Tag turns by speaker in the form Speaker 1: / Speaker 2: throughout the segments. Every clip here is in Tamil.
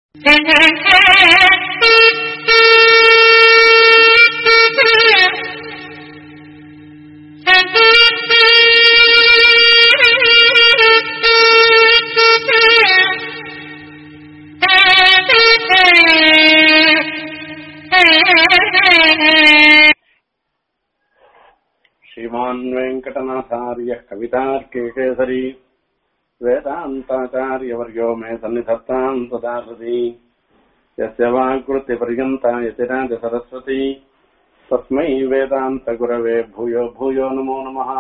Speaker 1: श्रीमान् वेङ्कटनाथार्यः कवितार्केकेसरी वेदान्ताचार्यवर्यो मे सन्निधत्ताम् सदा हृदि यस्य वाक्कृत्यपर्यन्ता यतिराज सरस्वती तस्मै वेदान्तगुरवे भूयो भूयो नमो नमः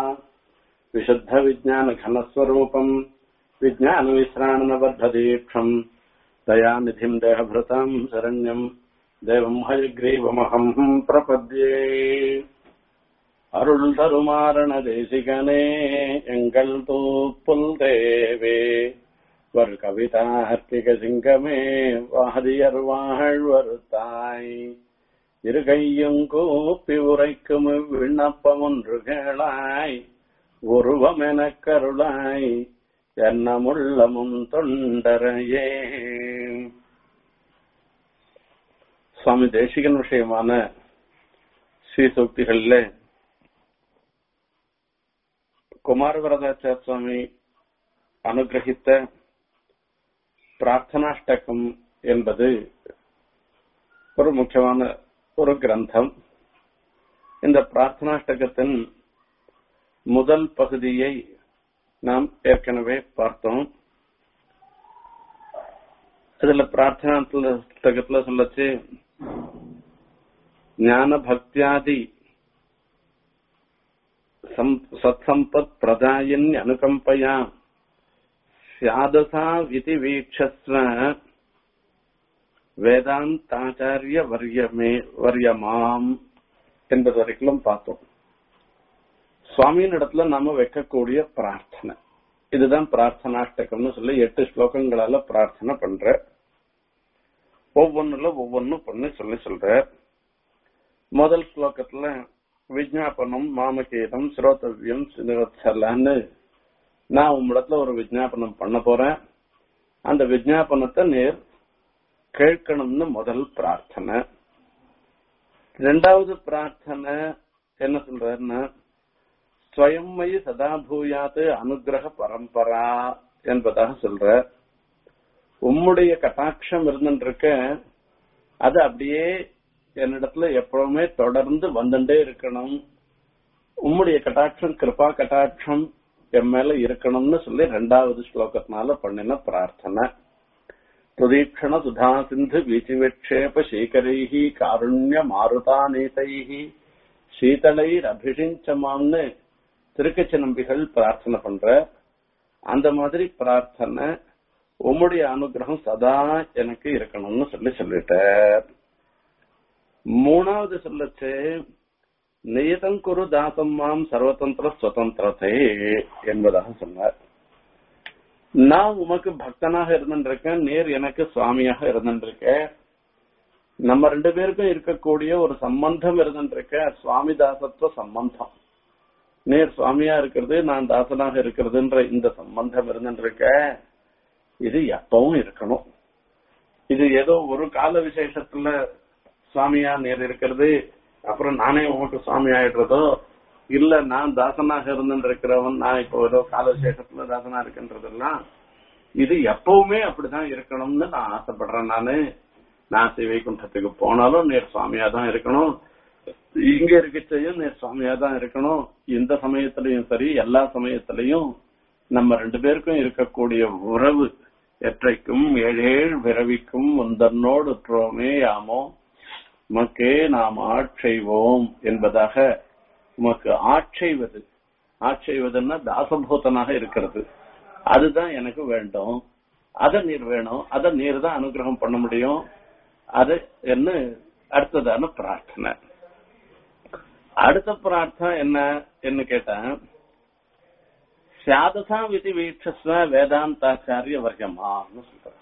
Speaker 1: विशुद्धविज्ञानघनस्वरूपम् विज्ञानविश्राणनबद्धदीक्षम् दयानिधिम् देहभृताम् शरण्यम् देवम् हयग्रीवमहम् प्रपद्ये அருள் தருமாரண தேசிகனே எங்கள் தூப்புல் தேவே வர் கவிதார்த்திக சிங்கமே வாதியர் வாழ்வருத்தாய் இரு கையும் கூப்பி உரைக்கும் விண்ணப்பம் ஒன்று கேளாய் உருவமெனக் கருளாய் எண்ணமுள்ளமும் தொண்டரையே சுவாமி தேசிகன் விஷயமான ஸ்ரீசூக்திகள்ல குமாரவரதாச்சார சுவாமி அனுகிரகித்த பிரார்த்தனாஷ்டகம் என்பது ஒரு முக்கியமான ஒரு கிரந்தம் இந்த பிரார்த்தனாஷ்டகத்தின் முதல் பகுதியை நாம் ஏற்கனவே பார்த்தோம் இதுல பிரார்த்தனாஷ்டகத்துல சொல்லச்சு ஞான பக்தியாதி சத்சம்பத் பிரதாயின் அனுகம்பயா சியாதசா விதி வீக்ஷஸ்வ வேதாந்தாச்சாரிய வரியமே வரியமாம் என்பது வரைக்கும் பார்த்தோம் சுவாமியின் இடத்துல நாம வைக்கக்கூடிய பிரார்த்தனை இதுதான் பிரார்த்தனாஷ்டகம்னு சொல்லி எட்டு ஸ்லோகங்களால பிரார்த்தனை பண்ற ஒவ்வொன்றுல ஒவ்வொன்னும் பண்ணி சொல்லி சொல்ற முதல் ஸ்லோகத்துல விஜாபனம் மாமகேதம் ஸ்ரோதவியம் சிவத்சலன்னு நான் உம்மிடத்துல ஒரு விஜாபனம் பண்ண போறேன் அந்த விஜாபனத்தை நேர் கேட்கணும்னு முதல் பிரார்த்தனை ரெண்டாவது பிரார்த்தனை என்ன சொல்றாருன்னா ஸ்வயம்மயி சதா பூயாத்து அனுகிரக பரம்பரா என்பதாக சொல்ற உம்முடைய கட்டாட்சம் இருந்துருக்க அது அப்படியே என்னிடத்துல எப்பவுமே தொடர்ந்து வந்துட்டே இருக்கணும் உம்முடைய கட்டாட்சம் கிருபா கட்டாட்சம் என் மேல இருக்கணும்னு சொல்லி ரெண்டாவது ஸ்லோகத்தினால பண்ணின பிரார்த்தனை துதீக்ஷண சுதா சிந்து வீச்சிவிக்ஷேப சீகரைஹி காருண்ய மாருதாநீதைஹி சீதளைர் அபிஷிஞ்சமாம்னு திருக்கச்சி நம்பிகள் பிரார்த்தனை பண்ற அந்த மாதிரி பிரார்த்தனை உம்முடைய அனுகிரகம் சதா எனக்கு இருக்கணும்னு சொல்லி சொல்லிட்டார் மூணாவது சொல்லச்சு நியதம் குரு தாசம் மாம் சர்வதந்திர சுதந்திரத்தை என்பதாக சொன்னார் நான் உமக்கு பக்தனாக இருந்திருக்கேன் நேர் எனக்கு சுவாமியாக இருந்திருக்கேன் நம்ம ரெண்டு பேருக்கும் இருக்கக்கூடிய ஒரு சம்பந்தம் இருந்திருக்க சுவாமி தாசத்துவ சம்பந்தம் நேர் சுவாமியா இருக்கிறது நான் தாசனாக இருக்கிறதுன்ற இந்த சம்பந்தம் இருந்திருக்க இது எப்பவும் இருக்கணும் இது ஏதோ ஒரு கால விசேஷத்துல சுவாமியா நேர் இருக்கிறது அப்புறம் நானே உமக்கு சுவாமி ஆயிடுறதோ இல்ல நான் தாசனாக இருந்திருக்கிறவன் நான் இப்போ ஏதோ கால விசேஷத்துல தாசனா இருக்குன்றதெல்லாம் இது எப்பவுமே அப்படிதான் இருக்கணும்னு நான் ஆசைப்படுறேன் நானு நான் சிவைகுண்டத்துக்கு போனாலும் நேர் சுவாமியா தான் இருக்கணும் இங்க இருக்கச்சையும் நேர் சுவாமியா தான் இருக்கணும் இந்த சமயத்திலையும் சரி எல்லா சமயத்திலையும் நம்ம ரெண்டு பேருக்கும் இருக்கக்கூடிய உறவு எற்றைக்கும் ஏழேழ் விரவிக்கும் முந்தன்னோடு உற்றோமே யாமோ உமக்கே நாம் ஆட்செய்வோம் என்பதாக உமக்கு ஆட்செய்வது ஆட்செய்வதுன்னா தாசபூதனாக இருக்கிறது அதுதான் எனக்கு வேண்டும் அத நீர் வேணும் அத நீர் தான் அனுகிரகம் பண்ண முடியும் அது என்ன அடுத்ததான பிரார்த்தனை அடுத்த பிரார்த்தனை என்ன என்ன கேட்டேன் சாதசா விதி வீட்சஸ்வ வேதாந்தாச்சாரிய வர்க்கமான்னு சொல்ற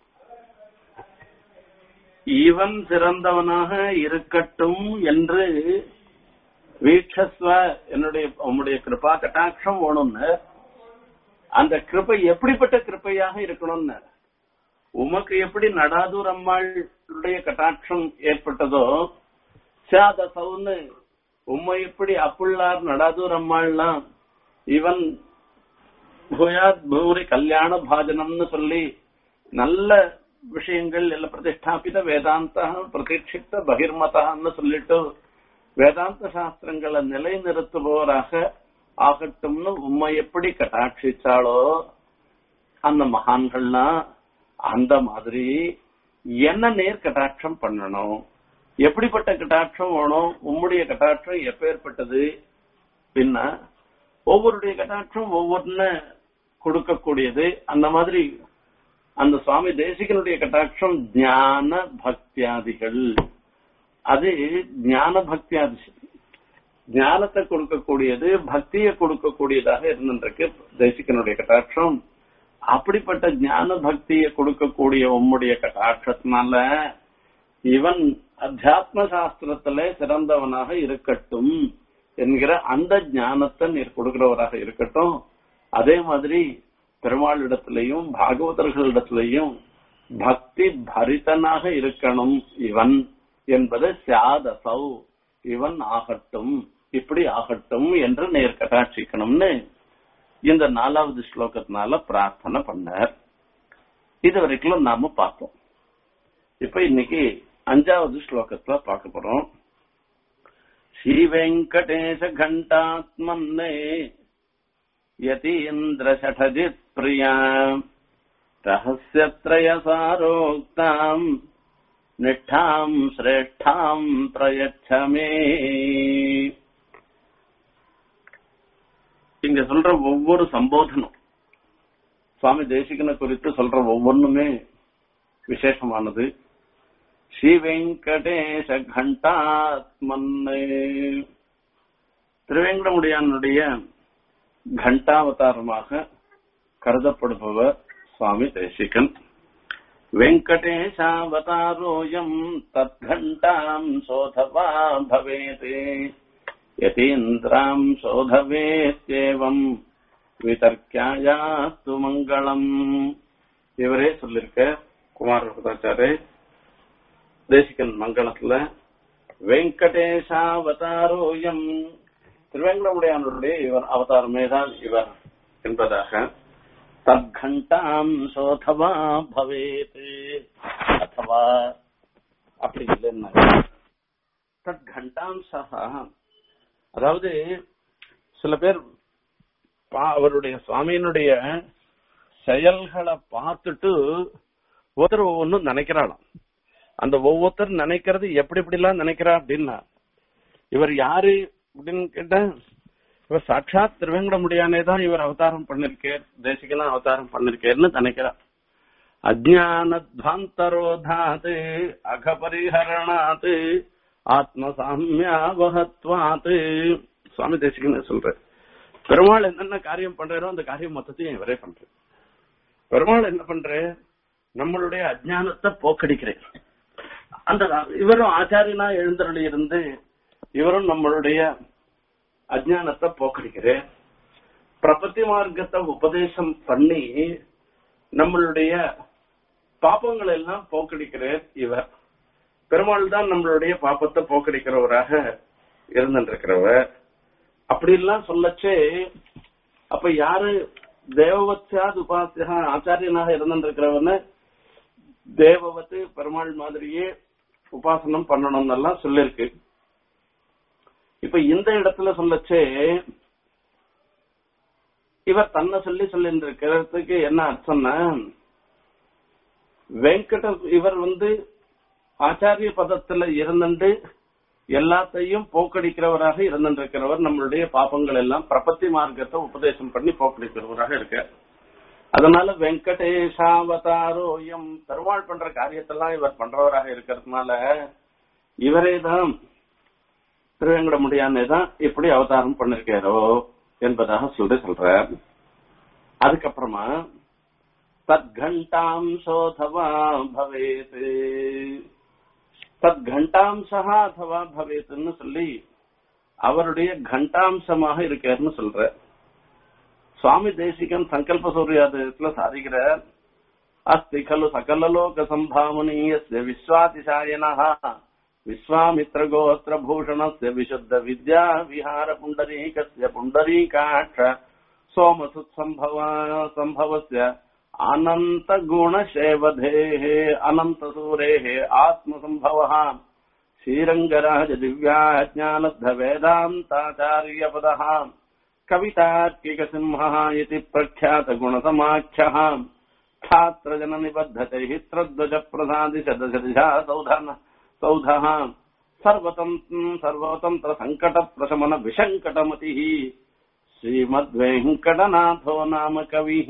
Speaker 1: இவன் சிறந்தவனாக இருக்கட்டும் என்று வீட்சஸ்வ என்னுடைய உம்முடைய கிருபா கட்டாட்சம் வேணும்னு அந்த கிருபை எப்படிப்பட்ட கிருப்பையாக இருக்கணும்னு உமக்கு எப்படி நடாதூர் அம்மாளுடைய கட்டாட்சம் ஏற்பட்டதோ சாதசவுன்னு உம்மை எப்படி அப்புள்ளார் நடாதூர் அம்மாள்லாம் இவன் பூயாத் பூரி கல்யாண பாஜனம்னு சொல்லி நல்ல விஷயங்கள் எல்லாம் பிரதிஷ்டாபித வேதாந்த பிரதீட்சித்த பகிர்மதான்னு சொல்லிட்டு வேதாந்த சாஸ்திரங்களை நிலைநிறுத்துபவராக ஆகட்டும்னு உம்மை எப்படி கட்டாட்சிச்சாளோ அந்த மகான்கள்லாம் அந்த மாதிரி என்ன நேர் கட்டாட்சம் பண்ணணும் எப்படிப்பட்ட கட்டாட்சம் வேணும் உம்முடைய கட்டாட்சம் எப்பேற்பட்டது பின்ன ஒவ்வொருடைய கட்டாட்சம் ஒவ்வொன்னு கொடுக்கக்கூடியது அந்த மாதிரி அந்த சுவாமி தேசிகனுடைய கட்டாட்சம் ஞான பக்தியாதிகள் அது ஞான பக்தியாதி ஞானத்தை கொடுக்கக்கூடியது பக்தியை கொடுக்கக்கூடியதாக இருந்திருக்கு தேசிகனுடைய கட்டாட்சம் அப்படிப்பட்ட ஞான பக்தியை கொடுக்கக்கூடிய உம்முடைய கட்டாட்சத்தினால இவன் அத்தியாத்ம சாஸ்திரத்துல சிறந்தவனாக இருக்கட்டும் என்கிற அந்த ஞானத்தை நீர் கொடுக்கிறவராக இருக்கட்டும் அதே மாதிரி பெருமாளிடத்திலையும் பாகவதர்களிடத்திலையும் பக்தி பரிதனாக இருக்கணும் இவன் என்பது சாதசௌ இவன் ஆகட்டும் இப்படி ஆகட்டும் என்று நேர் கட்டாட்சிக்கணும்னு இந்த நாலாவது ஸ்லோகத்தினால பிரார்த்தனை பண்ணார் இது வரைக்கும் நாம பார்த்தோம் இப்ப இன்னைக்கு அஞ்சாவது ஸ்லோகத்துல பார்க்க போறோம் ஸ்ரீ வெங்கடேச கண்டாத்மன்னே யதீந்திர ஷடஜித் பிரியா ரகசியத்ரயசாரோக்தாம் நிஷ்டாம் சிரேஷ்டாம் பிரயச்சமே இங்க சொல்ற ஒவ்வொரு சம்போதனம் சுவாமி தேசிகனை குறித்து சொல்ற ஒவ்வொன்றுமே விசேஷமானது ஸ்ரீ வெங்கடேச கண்டாத்மன்னே திருவேங்கடமுடியானுடைய கண்டாவதாரமாக கருதப்படுபவர் சுவாமி தேசிகன் வெங்கடேஷாவதாரோயம் தத்கண்டாம் சோதவா பவேதே யதீந்திராம் சோதவேத்யேவம் விதர்க்கியாயாஸ்து மங்களம் இவரே சொல்லிருக்க குமார பதாச்சாரே தேசிகன் மங்களத்துல வெங்கடேஷாவதாரோயம் திருவேங்கடமுடையானுடைய இவர் அவதாரமே தான் இவர் என்பதாக தத்கண்டாம் சோதவா பவேத் அத்தவா அப்படி இல்லைன்னா தத்கண்டாம் சகா அதாவது சில பேர் அவருடைய சுவாமியினுடைய செயல்களை பார்த்துட்டு ஒருத்தர் ஒவ்வொன்றும் நினைக்கிறாளாம் அந்த ஒவ்வொருத்தர் நினைக்கிறது எப்படி எப்படி எல்லாம் நினைக்கிறா அப்படின்னா இவர் யாரு அப்படின்னு கேட்டா இவர் சாட்சாத் திருவேங்கட முடியானே தான் இவர் அவதாரம் பண்ணிருக்கார் தேசிகனா அவதாரம் பண்ணிருக்கேர்னு நினைக்கிறார் அஜானத்வாந்தரோதாத் அகபரிஹரணாத் ஆத்மசாமியாவகத்வாத் சுவாமி தேசிகன் சொல்ற பெருமாள் என்னென்ன காரியம் பண்றாரோ அந்த காரியம் மொத்தத்தையும் இவரே பண்ற பெருமாள் என்ன பண்ற நம்மளுடைய அஜானத்தை போக்கடிக்கிறேன் அந்த இவரும் ஆச்சாரியனா எழுந்தருளி இருந்து இவரும் நம்மளுடைய அஜானத்தை போக்கடிக்கிறேன் பிரபத்தி மார்க்கத்தை உபதேசம் பண்ணி நம்மளுடைய பாப்பங்கள் எல்லாம் போக்கடிக்கிறார் இவர் பெருமாள் தான் நம்மளுடைய பாப்பத்தை போக்கடிக்கிறவராக இருந்திருக்கிறவர் அப்படி எல்லாம் சொல்லச்சே அப்ப யாரு தேவவத்யாத் உபாசியா ஆச்சாரியனாக இருந்திருக்கிறவன தேவவத்து பெருமாள் மாதிரியே உபாசனம் பண்ணணும்னு எல்லாம் சொல்லிருக்கு இப்ப இந்த இடத்துல சொல்லச்சே இவர் தன்னை சொல்லி சொல்லி இருக்கிறதுக்கு என்ன அர்த்தம்னா வெங்கட இவர் வந்து ஆச்சாரிய பதத்துல இருந்துட்டு எல்லாத்தையும் போக்கடிக்கிறவராக இருந்திருக்கிறவர் நம்மளுடைய பாப்பங்கள் எல்லாம் பிரபத்தி மார்க்கத்தை உபதேசம் பண்ணி போக்கடிக்கிறவராக இருக்க அதனால வெங்கடேஷாவதாரோயம் பெருமாள் பண்ற காரியத்தெல்லாம் இவர் பண்றவராக இருக்கிறதுனால இவரே தான் திருவேங்கட முடியானே தான் இப்படி அவதாரம் பண்ணிருக்காரோ என்பதாக சொல்லி சொல்ற அதுக்கப்புறமா தத்கண்டாம் சோதவா பவேத் தத்கண்டாம்சா அதவா பவேத்னு சொல்லி அவருடைய கண்டாம்சமாக இருக்காருன்னு சொல்ற சுவாமி தேசிகன் சங்கல்ப சூரியாதத்துல சாதிக்கிற अस्ति खलु सकललोकसम्भावनीयस्य विश्वातिशायनः विश्वामित्रगोत्रभूषणस्य विशुद्धविद्या विहारपुण्डरीकस्य पुण्डरीकाक्ष सोमसुत्सम्भव सम्भवस्य अनन्तगुणशेवधेः अनन्तसूरेः आत्मसम्भवः श्रीरङ्गराज दिव्याज्ञानद्धवेदान्ताचार्यपदः कवितार्किकसिंहः इति प्रख्यातगुणसमाख्यः छात्रजननिबद्धतैः त्रद्वजप्रसादिशदशदिशा सौधन सौधः सर्वतन्त्रम् सर्वतन्त्रसङ्कटप्रशमनविशङ्कटमतिः श्रीमद्वेङ्कटनाथो नाम कविः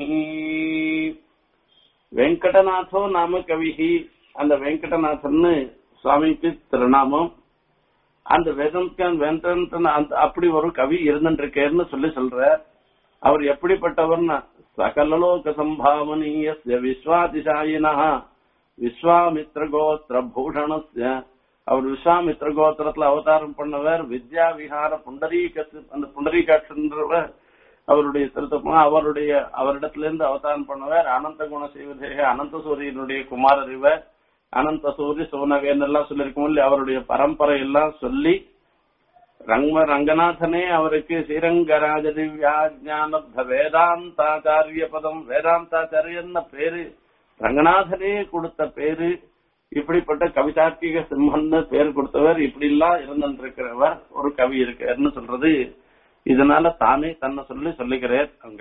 Speaker 1: வெங்கடநாதோ நாம கவிஹி அந்த வெங்கடநாதன்னு சுவாமிக்கு திருநாமம் அந்த வேதந்தான் வேந்தன் அந்த அப்படி ஒரு கவி இருந்துருக்கேன்னு சொல்லி சொல்ற அவர் எப்படிப்பட்டவர்னா சகலலோக சம்பாவனீய விஸ்வாதிசாயினா விஸ்வாமித்ர கோத்திர பூஷணஸ்ய அவர் விஸ்வாமித்ர கோத்திரத்துல அவதாரம் பண்ணவர் வித்யா விஹார புண்டரீக அந்த புண்டரீகாட்சன்றவர் அவருடைய திருத்தமா அவருடைய அவரிடத்திலிருந்து அவதாரம் பண்ணவர் அனந்த குண செய்வதே அனந்த சூரியனுடைய குமாரர் இவர் அனந்த சூரிய சோனவேன் எல்லாம் சொல்லியிருக்கோம் இல்லையா அவருடைய பரம்பரை எல்லாம் சொல்லி ரங்க ரங்கநாதனே அவருக்கு ஸ்ரீரங்கராஜ திவ்யாஜானப்த வேதாந்தாச்சாரிய பதம் வேதாந்தாச்சாரியன்னு பேரு ரங்கநாதனே கொடுத்த பேரு இப்படிப்பட்ட கவிதார்க்கிக சிம்மன்னு பேர் கொடுத்தவர் இப்படி எல்லாம் இருந்திருக்கிறவர் ஒரு கவி இருக்காருன்னு சொல்றது இதனால தானே தன்னை சொல்லி சொல்லுகிறார் அங்க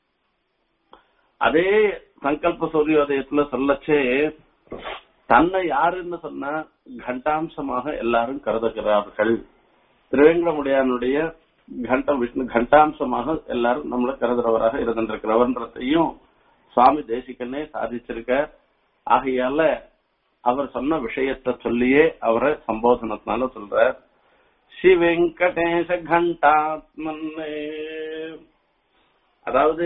Speaker 1: அதே சங்கல்ப சூரியோதயத்துல சொல்லச்சே தன்னை யாருன்னு சொன்னா கண்டாம்சமாக எல்லாரும் கருதுகிறார்கள் திருவேங்கடமுடியானுடைய கண்ட விஷ்ணு கண்டாம்சமாக எல்லாரும் நம்மள கருதுறவராக இருந்திருக்கிறவன்றதையும் சுவாமி தேசிகனே சாதிச்சிருக்க ஆகையால அவர் சொன்ன விஷயத்தை சொல்லியே அவரை சம்போதனத்தினால சொல்றார் ஸ்ரீ வெங்கடேஷ கண்டாத்மன் அதாவது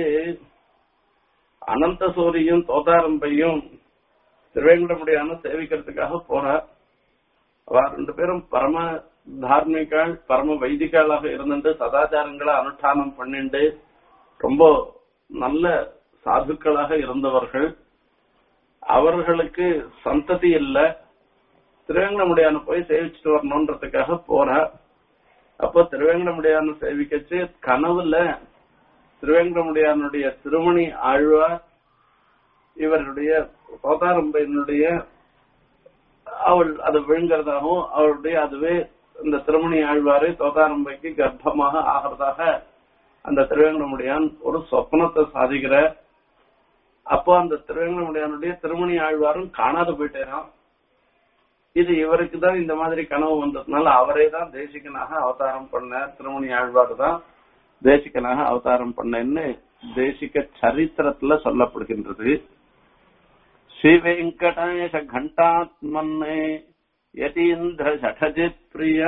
Speaker 1: அனந்த சூரியும் தோதாரம்பையும் திருவேங்கடமுடியான சேவிக்கிறதுக்காக போறார் அவ ரெண்டு பேரும் பரம தார்மிகள் பரம வைதிகளாக இருந்துட்டு சதாச்சாரங்களை அனுஷ்டானம் பண்ணிண்டு ரொம்ப நல்ல சாதுக்களாக இருந்தவர்கள் அவர்களுக்கு சந்ததி இல்ல திருவேங்கடமுடியான போய் சேவிச்சுட்டு வரணுன்றதுக்காக போறா அப்போ திருவேங்கடமுடியான சேவிக்கச்சு கனவுல திருவேங்கடமுடியானுடைய திருமணி ஆழ்வார் இவருடைய சோதாரம்பையனுடைய அவள் அதை விழுங்குறதாகவும் அவருடைய அதுவே இந்த திருமணி ஆழ்வாரை தோதாரம்பைக்கு கர்ப்பமாக ஆகிறதாக அந்த திருவேங்கடமுடியான் ஒரு சொப்னத்தை சாதிக்கிற அப்போ அந்த திருவேங்கடமுடியானுடைய திருமணி ஆழ்வாரும் காணாத போயிட்டேராம் இது இவருக்கு தான் இந்த மாதிரி கனவு வந்ததுனால அவரே தான் தேசிகனாக அவதாரம் பண்ணார் திருமணி ஆழ்வார் தான் தேசிகனாக அவதாரம் பண்ணேன்னு தேசிக சரித்திரத்துல சொல்லப்படுகின்றது ஸ்ரீ வெங்கடேஷ கண்டாத்மன்னே யதீந்திர சடஜித் பிரியா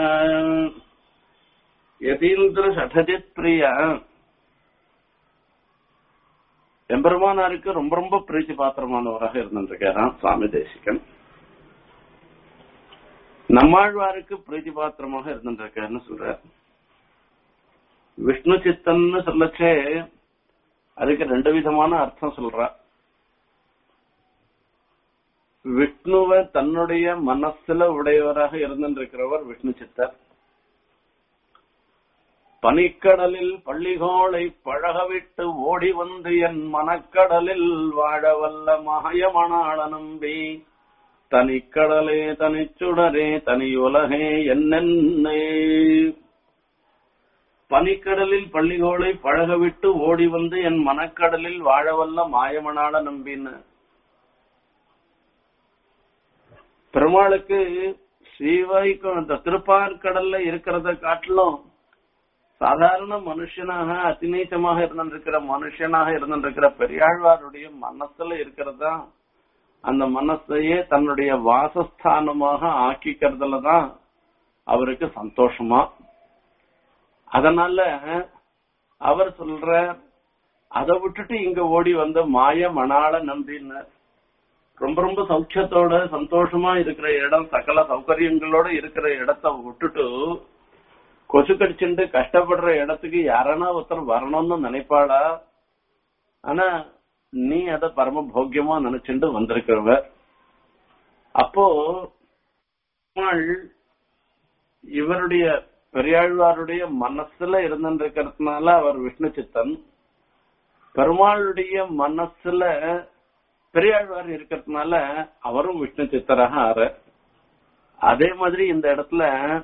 Speaker 1: யதீந்திர சடஜித் பிரியா எம்பெருமானாருக்கு ரொம்ப ரொம்ப பிரீத்தி பாத்திரமானவராக இருந்திருக்காராம் சுவாமி தேசிகன் நம்மாழ்வாருக்கு பிரீத்தி பாத்திரமாக இருந்திருக்காருன்னு சொல்ற விஷ்ணு சித்தன்னு சொல்லச்சே அதுக்கு ரெண்டு விதமான அர்த்தம் சொல்றா விஷ்ணுவை தன்னுடைய மனசுல உடையவராக இருந்திருக்கிறவர் விஷ்ணு சித்தர் பனிக்கடலில் பள்ளிகோளை பழகவிட்டு ஓடி வந்து என் மனக்கடலில் வாழவல்ல மாயமணாள நம்பி தனிக்கடலே தனிச்சுடரே தனி உலகே என்னென்னே பனிக்கடலில் பள்ளிகோளை பழகவிட்டு ஓடி வந்து என் மனக்கடலில் வாழவல்ல மாயமணாள நம்பின்னு பெருமாளுக்கு ஸ்ரீவாய்க்கும் அந்த திருப்பார்கடல்ல இருக்கிறத காட்டிலும் சாதாரண மனுஷனாக அதிநீச்சமாக இருந்திருக்கிற மனுஷனாக இருந்திருக்கிற பெரியாழ்வாருடைய மனசுல இருக்கிறதா அந்த மனசையே தன்னுடைய வாசஸ்தானமாக ஆக்கிக்கிறதுல தான் அவருக்கு சந்தோஷமா அதனால அவர் சொல்ற அதை விட்டுட்டு இங்க ஓடி வந்த மாய மணாள நம்பினார் ரொம்ப ரொம்ப சௌக்கியத்தோட சந்தோஷமா இருக்கிற இடம் சகல சௌகரியங்களோட இருக்கிற இடத்த விட்டுட்டு கொசு கடிச்சுட்டு கஷ்டப்படுற இடத்துக்கு யாரனா ஒருத்தர் வரணும்னு நினைப்பாளா ஆனா நீ அத பரம போக்கியமா நினைச்சுட்டு வந்திருக்கிறவ அப்போ பெருமாள் இவருடைய பெரியாழ்வாருடைய மனசுல இருந்திருக்கிறதுனால அவர் விஷ்ணு சித்தன் பெருமாளுடைய மனசுல பெரியாழ்வார் இருக்கிறதுனால அவரும் விஷ்ணு சித்தராக ஆற அதே மாதிரி இந்த இடத்துல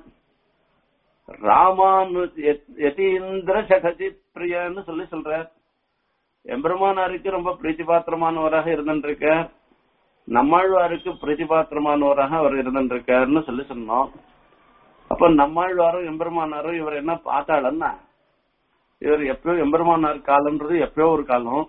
Speaker 1: ராமானு யதீந்திர சடஜி பிரியன்னு சொல்லி சொல்றார் எம்பெருமானாருக்கு ரொம்ப பிரீத்தி பாத்திரமானவராக இருந்துருக்க நம்மாழ்வாருக்கு பிரீத்தி பாத்திரமானவராக அவர் இருந்துருக்காருன்னு சொல்லி சொன்னோம் அப்ப நம்மாழ்வாரும் எம்பெருமானாரும் இவர் என்ன பார்த்தாளன்னா இவர் எப்பயோ எம்பெருமானார் காலம்ன்றது எப்பயோ ஒரு காலம்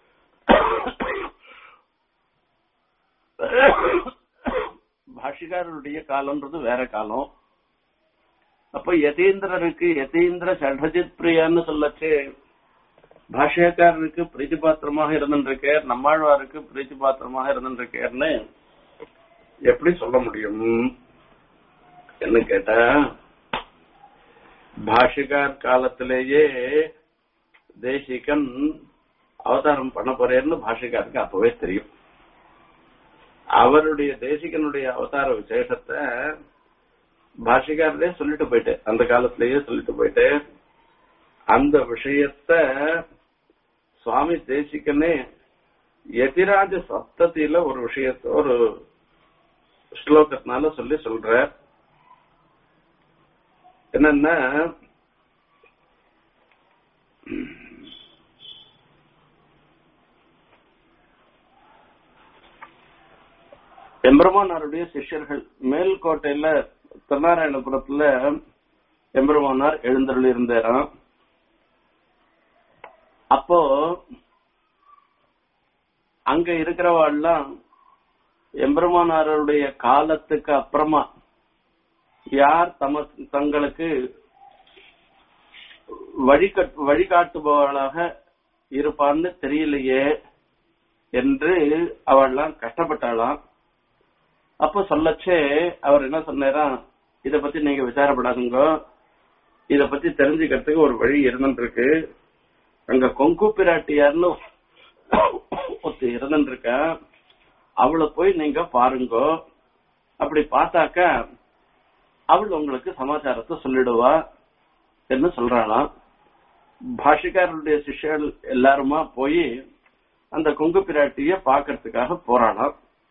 Speaker 1: பாஷிகாரருடைய காலம்ன்றது வேற காலம் அப்ப யதீந்திரருக்கு யதீந்திர ஷடஜித் பிரியான்னு சொல்லச்சு பாஷ்யக்காரருக்கு பிரீத்தி பாத்திரமாக இருந்துருக்கார் நம்மாழ்வாருக்கு பிரீத்தி பாத்திரமாக இருந்துருக்காருன்னு எப்படி சொல்ல முடியும் என்ன கேட்டா பாஷிகார் காலத்திலேயே தேசிகன் அவதாரம் பண்ண போறேன்னு பாஷிகாருக்கு அப்பவே தெரியும் அவருடைய தேசிகனுடைய அவதார விசேஷத்தை பாஷிகாரரே சொல்லிட்டு போயிட்டு அந்த காலத்திலேயே சொல்லிட்டு போயிட்டு அந்த விஷயத்த சுவாமி தேசிகனே எதிராஜ சப்தத்தில ஒரு விஷயத்த ஒரு ஸ்லோகத்தினால சொல்லி சொல்ற என்னன்னா எம்பெருமானாருடைய சிஷ்யர்கள் மேல்கோட்டையில திருநாராயணபுரத்துல எம்பெருமானார் எழுந்தருள் இருந்தாராம் அப்போ அங்க இருக்கிறவாள்லாம் எம்பெருமானாருடைய காலத்துக்கு அப்புறமா யார் தம தங்களுக்கு வழிகட் வழிகாட்டுபவளாக இருப்பான்னு தெரியலையே என்று அவள்லாம் கஷ்டப்பட்டாளாம் அப்ப சொல்லச்சே அவர் என்ன சொன்னாரா இத பத்தி நீங்க விசாரப்படாதுங்க இத பத்தி தெரிஞ்சுக்கிறதுக்கு ஒரு வழி இருந்துருக்கு அங்க கொங்கு பிராட்டியார்னு ஒருத்தர் இருந்துருக்கா அவளை போய் நீங்க பாருங்க அப்படி பார்த்தாக்க அவள் உங்களுக்கு சமாச்சாரத்தை சொல்லிடுவா என்று சொல்றாளாம் பாஷிக்காரருடைய சிஷ்யர்கள் எல்லாருமா போய் அந்த கொங்கு பிராட்டிய பாக்கிறதுக்காக போறாளாம்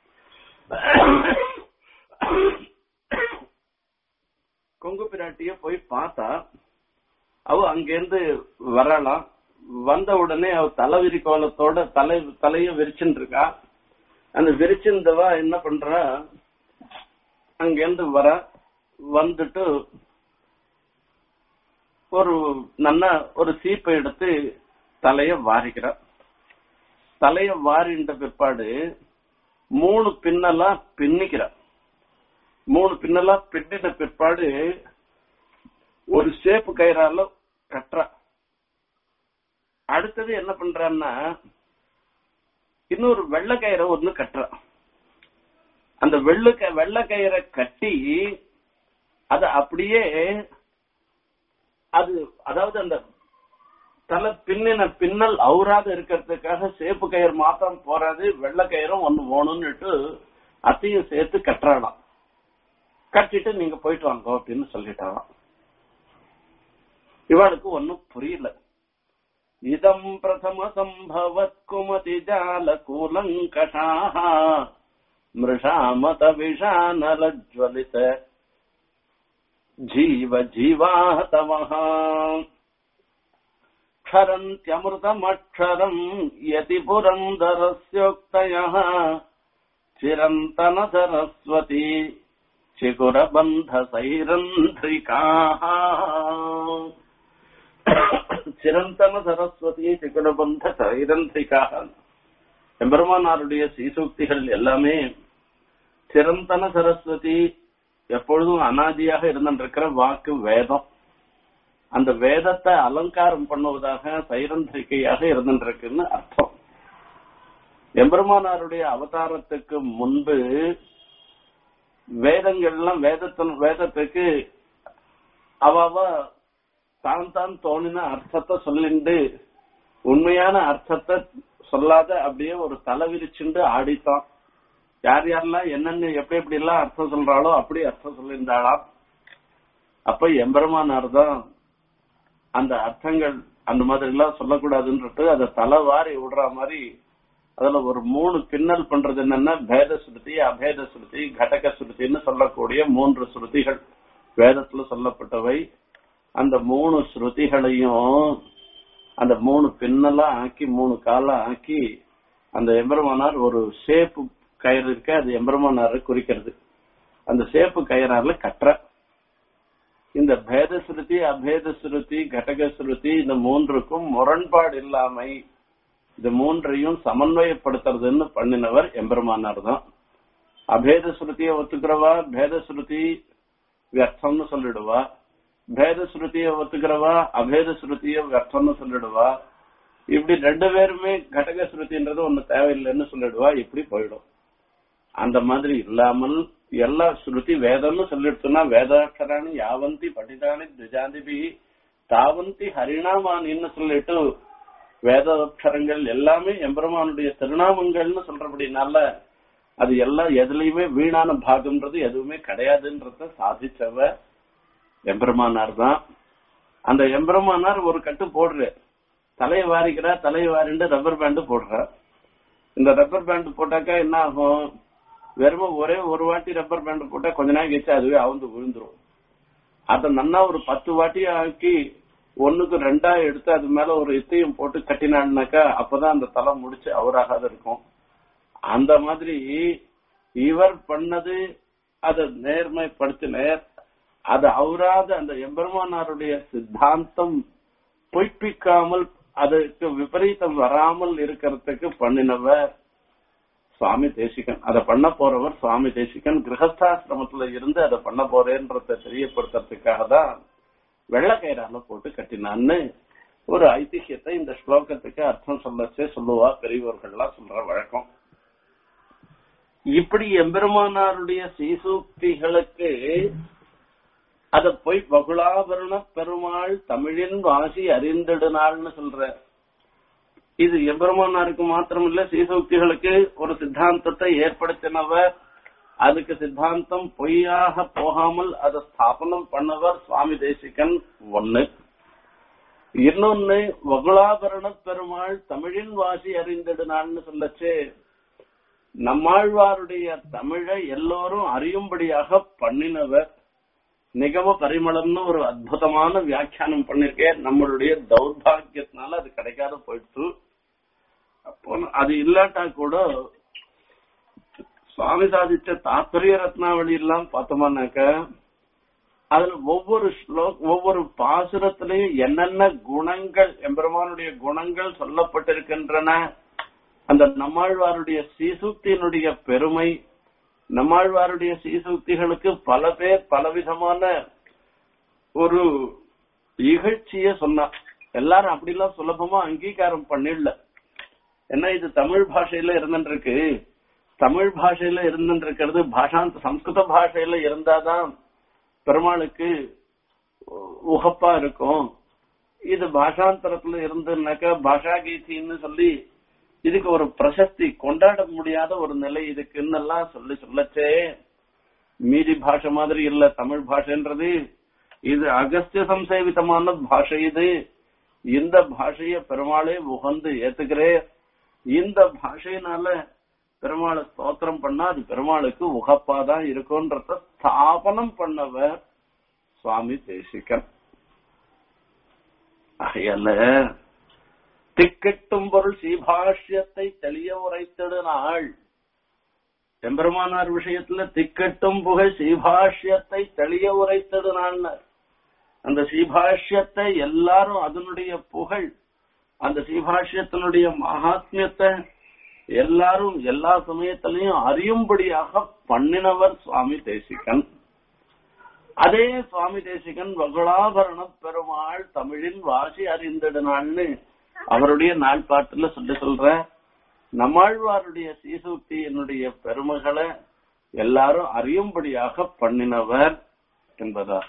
Speaker 1: கொங்கு பிராட்டிய போய் பார்த்தா அவ அங்கிருந்து வரலாம் வந்த உடனே அவ தலைவிரி கோலத்தோட தலை தலைய விரிச்சுட்டு இருக்கா அந்த விரிச்சிருந்தவா என்ன பண்றா அங்கிருந்து வர வந்துட்டு ஒரு நல்ல ஒரு சீப்பை எடுத்து தலைய வாரிக்கிறா தலைய வாரின்ற பிற்பாடு மூணு பின்னலா பின்னிக்கிறா மூணு பின்னலா பின்னின பிற்பாடு ஒரு சேப்பு கயிறால கட்டுறா அடுத்தது என்ன பண்றான்னா இன்னொரு வெள்ளை கயிறை ஒண்ணு கட்டுறா அந்த வெள்ளை வெள்ளை கயிறை கட்டி அத அப்படியே அது அதாவது அந்த தலை பின்னின பின்னல் அவுறாத இருக்கிறதுக்காக சேப்பு கயிறு மாத்திரம் போறாது வெள்ளை கயிறும் ஒண்ணு வேணும்னுட்டு அத்தையும் சேர்த்து கட்டுறாளாம் கட்டிட்டு நீங்க போயிட்டு வாங்க அப்படின்னு சொல்லிட்டாராம் இவளுக்கு ஒன்னும் புரியல இதம் பிரதம சம்பவத் குமதி ஜால கூலங்கஷாக மிருஷாமத விஷானலஜ்வலித ஜீவ ஜீவாஹதவः क्षरन्त्यमृतमक्षरम् यति पुरन्दरस्योक्तयः चिरन्तन सरस्वती चिकुरबन्धसैरन्ध्रिकाः சிரந்தன சரஸ்வதி சிகுடபந்த சைரந்திரிக்காக எம்பெருமானாருடைய சீசூக்திகள் எல்லாமே சிரந்தன சரஸ்வதி எப்பொழுதும் அனாதியாக இருந்திருக்கிற வாக்கு வேதம் அந்த வேதத்தை அலங்காரம் பண்ணுவதாக சைரந்திரிக்கையாக இருந்திருக்குன்னு அர்த்தம் எம்பெருமானாருடைய அவதாரத்துக்கு முன்பு வேதங்கள்லாம் வேதத்தின் வேதத்துக்கு அவ தான் தான் தோணின அர்த்தத்தை சொல்லிண்டு உண்மையான அர்த்தத்தை சொல்லாத அப்படியே ஒரு தலை விரிச்சுண்டு ஆடித்தான் யார் யாரெல்லாம் என்னென்ன எப்படி எப்படி எல்லாம் அர்த்தம் சொல்றாளோ அப்படி அர்த்தம் சொல்லியிருந்தாளாம் அப்ப எம்பெருமானார் தான் அந்த அர்த்தங்கள் அந்த மாதிரி எல்லாம் சொல்லக்கூடாதுன்றது அதை தலை வாரி விடுற மாதிரி அதுல ஒரு மூணு பின்னல் பண்றது என்னன்னா பேத சுருதி அபேத சுருதி கடக சுருதின்னு சொல்லக்கூடிய மூன்று சுருதிகள் வேதத்துல சொல்லப்பட்டவை அந்த மூணு ஸ்ருதிகளையும் அந்த மூணு பின்னலா ஆக்கி மூணு காலா ஆக்கி அந்த எம்பெருமானார் ஒரு சேப்பு கயிறு இருக்க அது எம்பெருமானாரை குறிக்கிறது அந்த சேப்பு கயிறால கட்டுற இந்த பேத சுருதி அபேத சுருதி கடக சுருதி இந்த மூன்றுக்கும் முரண்பாடு இல்லாமை இந்த மூன்றையும் சமன்வயப்படுத்துறதுன்னு பண்ணினவர் எம்பெருமானார் தான் அபேத ஸ்ருதியை ஒத்துக்கிறவா பேத ஸ்ருதி வியர்த்தம்னு சொல்லிடுவா பேத ஸ்ருதியை ஒத்துக்கிறவா அபேத ஸ்ருதியை வியர்த்தம்னு சொல்லிடுவா இப்படி ரெண்டு பேருமே கடக ஸ்ருதின்றது ஒண்ணு தேவையில்லைன்னு சொல்லிடுவா இப்படி போயிடும் அந்த மாதிரி இல்லாமல் எல்லா ஸ்ருதி வேதம்னு சொல்லிடுச்சுன்னா வேதாட்சராணி யாவந்தி படிதானி திஜாதிபி தாவந்தி ஹரிணாமானின்னு சொல்லிட்டு வேதாட்சரங்கள் எல்லாமே எம்பெருமானுடைய திருநாமங்கள்னு சொல்றபடினால அது எல்லாம் எதுலயுமே வீணான பாகம்ன்றது எதுவுமே கிடையாதுன்றத சாதிச்சவ எம்பெருமானார் தான் அந்த எம்பெருமானார் ஒரு கட்டு போடுற தலையை வாரிக்கிறா தலையை வாரிண்டு ரப்பர் பேண்டு போடுறா இந்த ரப்பர் பேண்ட் போட்டாக்கா என்ன ஆகும் வெறும் ஒரே ஒரு வாட்டி ரப்பர் பேண்ட் போட்டா கொஞ்ச நேரம் கழிச்சு அதுவே அவுந்து விழுந்துரும் அத நன்னா ஒரு பத்து வாட்டி ஆக்கி ஒண்ணுக்கு ரெண்டா எடுத்து அது மேல ஒரு இத்தையும் போட்டு கட்டினான்னாக்கா அப்பதான் அந்த தலை முடிச்சு அவராகாத இருக்கும் அந்த மாதிரி இவர் பண்ணது அதை நேர்மைப்படுத்தினர் அது அவராத அந்த எம்பெருமானாருடைய சித்தாந்தம் பொய்ப்பிக்காமல் அதுக்கு விபரீதம் வராமல் இருக்கிறதுக்கு பண்ணினவர் சுவாமி தேசிகன் அதை பண்ண போறவர் சுவாமி தேசிகன் கிரகஸ்தாசிரமத்துல இருந்து அதை பண்ண போறேன்றத தெரியப்படுத்துறதுக்காக தான் வெள்ளக்கயிறால போட்டு கட்டினான்னு ஒரு ஐதிஹியத்தை இந்த ஸ்லோகத்துக்கு அர்த்தம் சொல்லச்சே சொல்லுவா பெரியவர்கள்லாம் சொல்ற வழக்கம் இப்படி எம்பெருமானாருடைய சீசூக்திகளுக்கு அத போய் பகுலாபரண பெருமாள் தமிழின் வாசி அறிந்திடுனாள்னு சொல்ற இது எம்பெருமானாருக்கு மாத்திரம் இல்ல சீசூக்திகளுக்கு ஒரு சித்தாந்தத்தை ஏற்படுத்தினவர் அதுக்கு சித்தாந்தம் பொய்யாக போகாமல் அதை ஸ்தாபனம் பண்ணவர் சுவாமி தேசிகன் ஒண்ணு இன்னொன்னு வகுலாபரண பெருமாள் தமிழின் வாசி அறிந்திடுனான்னு சொல்லச்சு நம்மாழ்வாருடைய தமிழை எல்லோரும் அறியும்படியாக பண்ணினவர் நிகம பரிமளம்னு ஒரு அற்புதமான வியாக்கியானம் பண்ணிருக்கேன் நம்மளுடைய தௌர்பாகியத்தினால அது கிடைக்காத போயிடுச்சு அப்போ அது இல்லாட்டா கூட சுவாமி சாதிச்ச தாத்பரிய ரத்னாவளி எல்லாம் பார்த்தோம்னாக்க அதுல ஒவ்வொரு ஸ்லோக் ஒவ்வொரு பாசுரத்திலையும் என்னென்ன குணங்கள் எம்பெருமானுடைய குணங்கள் சொல்லப்பட்டிருக்கின்றன அந்த நம்மாழ்வாருடைய சீசுக்தியினுடைய பெருமை நம்மாழ்வாருடைய சீசுக்திகளுக்கு பல பேர் பலவிதமான ஒரு இகழ்ச்சிய சொன்னா எல்லாரும் அப்படிலாம் சுலபமா அங்கீகாரம் பண்ணிடல ஏன்னா இது தமிழ் பாஷையில இருந்துருக்கு தமிழ் பாஷையில இருந்துருக்கிறது பாஷாந்த சம்ஸ்கிருத பாஷையில இருந்தாதான் பெருமாளுக்கு உகப்பா இருக்கும் இது பாஷாந்தரத்துல இருந்துனாக்கா பாஷா கீதின்னு சொல்லி இதுக்கு ஒரு பிரசஸ்தி கொண்டாட முடியாத ஒரு நிலை இதுக்குன்னு எல்லாம் சொல்லி சொல்லச்சே மீதி பாஷை மாதிரி இல்ல தமிழ் பாஷைன்றது இது அகஸ்திய சம்சேவிதமான பாஷை இது இந்த பாஷைய பெருமாளே உகந்து ஏத்துக்கிறே இந்த பாஷையினால பெருமாளை ஸ்தோத்திரம் பண்ணா அது பெருமாளுக்கு உகப்பாதான் இருக்கும்ன்றத ஸ்தாபனம் பண்ணவர் சுவாமி தேசிகன் ஆகையால திக்கெட்டும் பொருள் சீபாஷ்யத்தை தெளிய உரைத்திடு நாள் எம்பெருமானார் விஷயத்துல திக்கெட்டும் புகழ் சீபாஷ்யத்தை தெளிய உரைத்திடு நாள் அந்த சீபாஷ்யத்தை எல்லாரும் அதனுடைய புகழ் அந்த சீபாஷ்யத்தினுடைய மகாத்மியத்தை எல்லாரும் எல்லா சமயத்திலையும் அறியும்படியாக பண்ணினவர் சுவாமி தேசிகன் அதே சுவாமி தேசிகன் வகுளாபரண பெருமாள் தமிழின் வாசி அறிந்திடுனாள்னு அவருடைய நாள் பாட்டுல சொல்லி சொல்ற நம்மாழ்வாருடைய சீசூக்தி என்னுடைய பெருமைகளை எல்லாரும் அறியும்படியாக பண்ணினவர் என்பதாக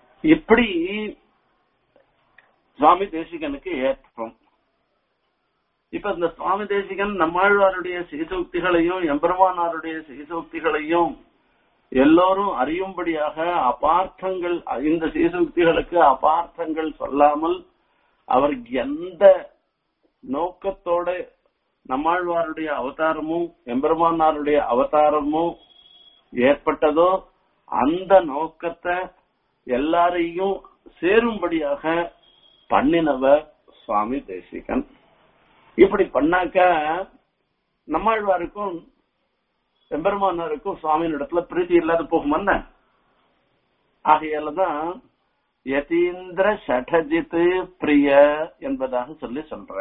Speaker 1: இப்படி சுவாமி தேசிகனுக்கு ஏற்றம் இப்ப இந்த சுவாமி தேசிகன் நம்மாழ்வாருடைய சீசோக்திகளையும் எம்பெருமானாருடைய சீசோக்திகளையும் எல்லோரும் அறியும்படியாக அபார்த்தங்கள் இந்த சீசோக்திகளுக்கு அபார்த்தங்கள் சொல்லாமல் அவர் எந்த நோக்கத்தோட நம்மாழ்வாருடைய அவதாரமும் எம்பெருமானாருடைய அவதாரமும் ஏற்பட்டதோ அந்த நோக்கத்தை எல்லாரையும் சேரும்படியாக பண்ணினவர் சுவாமி தேசிகன் இப்படி பண்ணாக்க நம்மாழ்வாருக்கும் எம்பெருமானாருக்கும் சுவாமியின் இடத்துல பிரீத்தி இல்லாத போகுமன்ன ஆகையாலதான் யதீந்திர ஷடஜித் பிரிய என்பதாக சொல்லி சொல்ற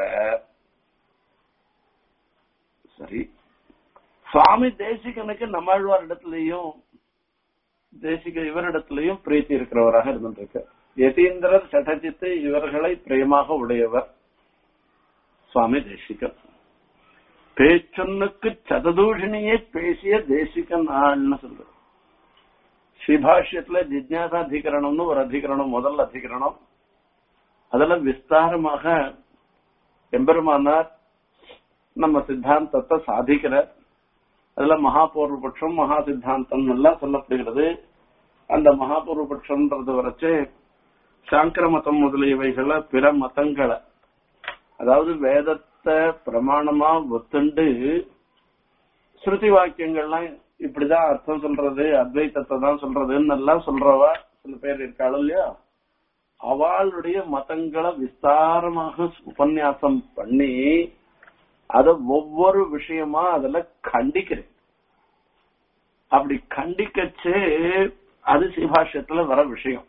Speaker 1: சரி சுவாமி தேசிகனுக்கு நம்மாழ்வார் இடத்துலயும் தேசிக இவரிடத்திலையும் பிரீத்தி இருக்கிறவராக இருந்திருக்கு யதீந்திரர் சடஜித்து இவர்களை பிரியமாக உடையவர் சுவாமி தேசிகன் பேச்சொன்னுக்கு சததூஷணியே பேசிய தேசிகன் ஆள்னு சொல்ற ஸ்ரீபாஷ்யத்துல ஜிஜ்ஞாசாதிகரணம்னு ஒரு அதிகரணம் முதல் அதிகரணம் அதுல விஸ்தாரமாக எம்பெருமானார் நம்ம சித்தாந்தத்தை சாதிக்கிறார் அதுல மகாபூர்வபட்சம் மகா சித்தாந்தம் எல்லாம் சொல்லப்படுகிறது அந்த மகாபூர்வபட்சம்ன்றது வரைச்சு சாங்கர மதம் முதலியவைகளை பிற மதங்களை அதாவது வேதத்தை பிரமாணமா ஒத்துண்டு ஸ்ருதி வாக்கியங்கள்லாம் இப்படிதான் அர்த்தம் சொல்றது அத்வைத்தத்தை தான் சொல்றதுன்னு எல்லாம் சொல்றவா சில பேர் இருக்காள் இல்லையா அவளுடைய மதங்களை விஸ்தாரமாக உபன்யாசம் பண்ணி அத ஒவ்வொரு விஷயமா அதுல கண்டிக்கிறேன் அப்படி கண்டிக்கச்சு அது சிபாஷ்யத்துல வர விஷயம்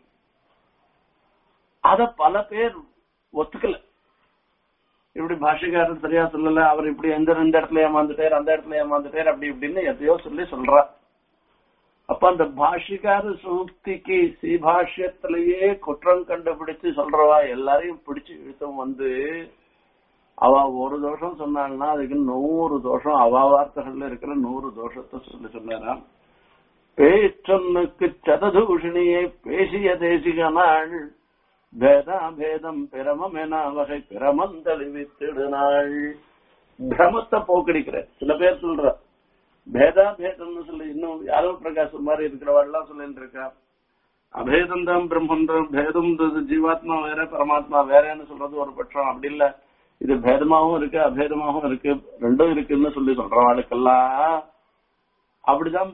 Speaker 1: அத பல பேர் ஒத்துக்கல இப்படி பாஷைக்காரர் சரியா சொல்லல அவர் இப்படி எந்த ரெண்டு இடத்துல ஏமாந்துட்டார் அந்த இடத்துல ஏமாந்துட்டார் அப்படி இப்படின்னு எதையோ சொல்லி சொல்றா அப்ப அந்த பாஷிகார சூக்திக்கு சீபாஷ்யத்திலேயே குற்றம் கண்டுபிடிச்சு சொல்றவா எல்லாரையும் பிடிச்சு இழுத்தும் வந்து அவ ஒரு தோஷம் சொன்னாங்கன்னா அதுக்கு நூறு தோஷம் அவ வார்த்தைகள்ல இருக்கிற நூறு தோஷத்தை சொல்லி சொன்னாராம் பேச்சொன்னுக்கு சததூஷணியை பேசிய தேசிகனாள் பேதாபேதம் பிரமம் என வகை பிரமந்தளிவித்திடுனாள் பிரமத்தை போக்கடிக்கிற சில பேர் சொல்ற பேதாபேதம்னு சொல்லி இன்னும் யாரோ பிரகாசம் மாதிரி இருக்கிறவாள்லாம் சொல்லிட்டு இருக்கா அபேதம் தான் பிரம்மன் பேதம் ஜீவாத்மா வேற பரமாத்மா வேறன்னு சொல்றது ஒரு பட்சம் அப்படி இல்ல இது பேதமாவும் இருக்கு அபேதமாவும் இருக்கு ரெண்டும் இருக்குன்னு சொல்லி சொல்றவாளுக்கெல்லாம் அப்படிதான்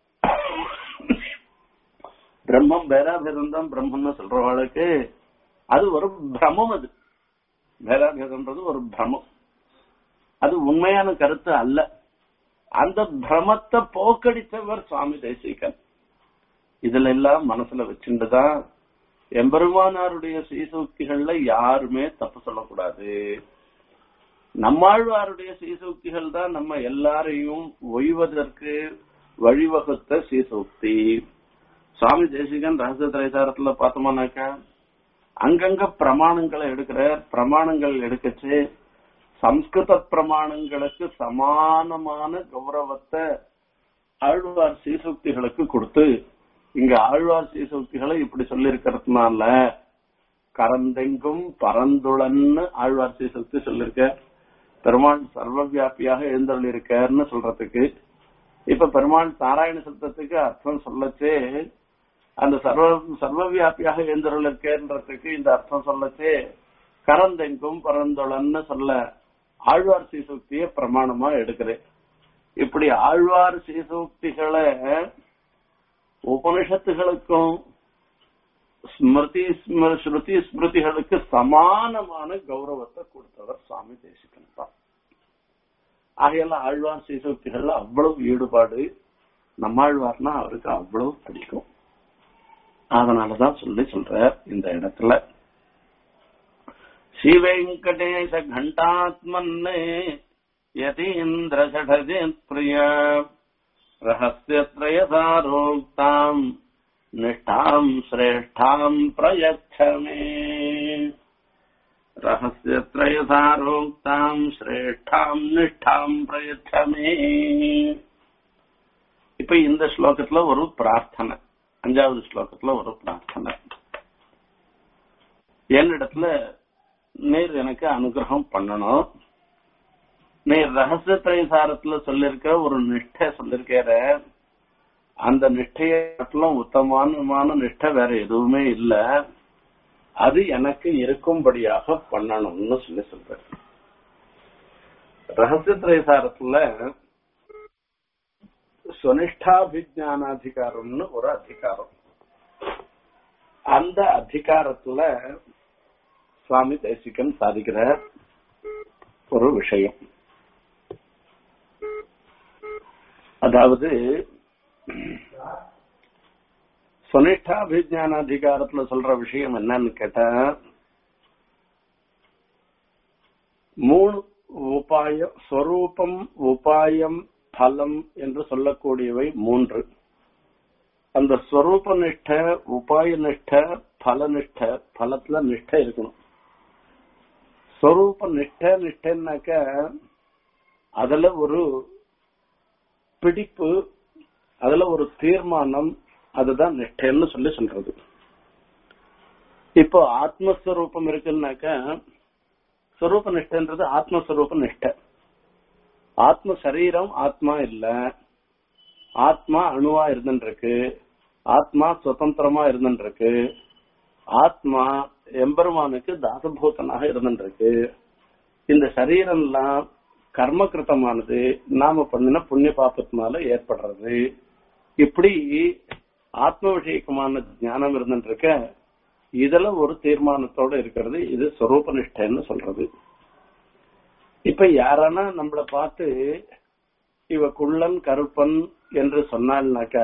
Speaker 1: பிரம்மம் பேராபேதம் தான் பிரம்மன்னு சொல்றவாளுக்கு அது ஒரு பிரமம் அது பேராபேதம்ன்றது ஒரு பிரமம் அது உண்மையான கருத்து அல்ல அந்த பிரமத்தை போக்கடித்தவர் சுவாமி தேசிகன் இதுல எல்லாம் மனசுல வச்சுட்டுதான் எம்பெருமானாருடைய சீசூக்திகள்ல யாருமே தப்பு சொல்லக்கூடாது நம்மாழ்வாருடைய சீசூக்திகள் தான் நம்ம எல்லாரையும் ஒய்வதற்கு வழிவகுத்த சீசூக்தி சுவாமி தேசிகன் ரகசிய திரைசாரத்துல பார்த்தோம்னாக்கா அங்கங்க பிரமாணங்களை எடுக்கிற பிரமாணங்கள் எடுக்கச்சு சம்ஸ்கிருத பிரமாணங்களுக்கு சமானமான கௌரவத்தை ஆழ்வார் சீசூக்திகளுக்கு கொடுத்து இங்க ஆழ்வார் சீசூக்திகளை இப்படி சொல்லி இருக்கிறதுனால கரந்தெங்கும் பரந்துளன்னு ஆழ்வார் சீசூக்தி சொல்லிருக்க பெருமாள் சர்வ வியாபியாக எழுந்தருள் இருக்காருன்னு சொல்றதுக்கு இப்ப பெருமாள் நாராயண சப்தத்துக்கு அர்த்தம் சொல்லச்சே அந்த சர்வ சர்வ வியாபியாக எழுந்தருள் இருக்கேன்றதுக்கு இந்த அர்த்தம் சொல்லச்சே கரந்தெங்கும் பரந்துளன்னு சொல்ல ஆழ்வார் சீசூக்திய பிரமாணமா எடுக்கிறேன் இப்படி ஆழ்வார் சீசூக்திகளை உபனிஷத்துகளுக்கும் ஸ்மிருதி ஸ்ருதி ஸ்மிருதிகளுக்கு சமானமான கௌரவத்தை கொடுத்தவர் சுவாமி தேசிகன் தான் ஆகையால ஆழ்வார் சீசூக்திகள்ல அவ்வளவு ஈடுபாடு நம்மாழ்வார்னா அவருக்கு அவ்வளவு பிடிக்கும் அதனாலதான் சொல்லி சொல்ற இந்த இடத்துல ஸ்ரீவெங்கடேச கண்டாத்மன்னே யதீந்திர சடஜித் பிரிய ரகசியத்ரயசாரோக்தாம் நிஷ்டாம் சிரேஷ்டாம் பிரயச்ச மே ரகசியத்ரயசாரோக்தாம் சிரேஷ்டாம் நிஷ்டாம் பிரயச்ச மே இப்ப இந்த ஸ்லோகத்துல ஒரு பிரார்த்தனை அஞ்சாவது ஸ்லோகத்துல ஒரு பிரார்த்தனை என்னிடத்துல நீர் எனக்கு அனுகிரகம் பண்ணணும் நீ ரகசிய திரைசாரத்துல சொல்லிருக்க ஒரு நிஷ்டை சொல்லிருக்கிற அந்த நிஷ்டையை காட்டிலும் உத்தமமான நிஷ்டை வேற எதுவுமே இல்ல அது எனக்கு இருக்கும்படியாக பண்ணணும்னு சொல்லி சொல்ற ரகசிய திரைசாரத்துல சுனிஷ்டாபிஜானாதிகாரம்னு ஒரு அதிகாரம் அந்த அதிகாரத்துல சுவாமி தேசிகன் சாதிக்கிற ஒரு விஷயம் அதாவது சுனிஷ்டாபிஜானாதிகாரத்துல சொல்ற விஷயம் என்னன்னு கேட்டா மூணு உபாயம் ஸ்வரூபம் உபாயம் பலம் என்று சொல்லக்கூடியவை மூன்று அந்த ஸ்வரூப நிஷ்ட உபாய நிஷ்ட பல நிஷ்ட பலத்துல நிஷ்ட இருக்கணும் ஸ்வரூப நிஷ்ட நிஷ்டன்னாக்க அதுல ஒரு பிடிப்பு அதுல ஒரு தீர்மானம் அதுதான் நிஷ்டைன்னு சொல்லி சொல்றது இப்போ ஆத்மஸ்வரூபம் இருக்குன்னாக்க ஸ்வரூப நிஷ்டன்றது ஆத்மஸ்வரூப நிஷ்ட ஆத்ம சரீரம் ஆத்மா இல்ல ஆத்மா அணுவா இருந்துருக்கு ஆத்மா சுதந்திரமா இருந்துருக்கு ஆத்மா எம்பெருமானுக்கு தாசபூதனாக இருந்துருக்கு இந்த சரீரம் எல்லாம் கர்மகிருத்தமானது நாம பண்ணின புண்ணிய பாப்பத்தினால ஏற்படுறது இப்படி ஆத்ம விஷயக்கமான ஞானம் இருந்துருக்க இதுல ஒரு தீர்மானத்தோட இருக்கிறது இது ஸ்வரூப நிஷ்டைன்னு சொல்றது இப்ப யாரானா நம்மள பார்த்து இவ குள்ளன் கருப்பன் என்று சொன்னாள்னாக்கா